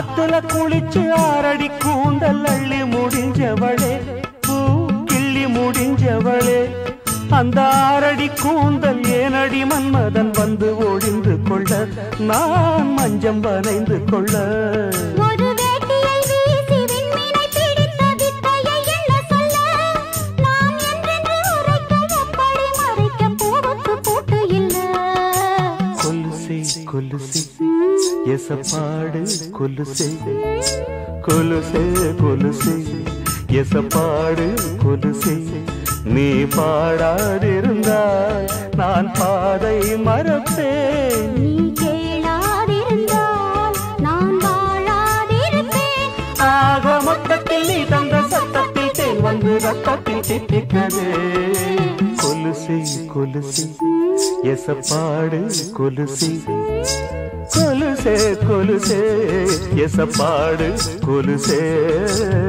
ஆத்துல குளிச்சு ஆரடி கூந்தல் அள்ளி முடிஞ்சவளே பூ கிள்ளி முடிஞ்சவளே அந்த ஆரடி கூந்தல் ஏனடி மன்மதன் வந்து ஒழிந்து கொள்ள நான் மஞ்சம் வரைந்து கொள்ள ஒரு வேட்டியை வீசி விண்மீனை பிடித்த வித்தையை எண்ண சொல்ல நான் என்றென்று உரைக்க எப்படி மறைக்க பூவுக்கு பூட்டு இல்ல கொலுசே கொலுசே எசப்பாடு கொலுசே கொலுசே கொலுசே எசப்பாடு கொலுசே நீ பாடாதிருந்தால் நான் பாதை மறப்பேன் நீ கேளாதிருந்தால் நான் வாழாதிருப்பேன் ஆக மொத்தத்தில் நீ தந்த சத்தத்தில் தேன் வந்து ரத்தத்தில் தித்திக்கிறது கொலுசே கொலுசே எசப்பாடு கொலுசே கொலுசே கொலுசே எசப்பாடு கொலுசே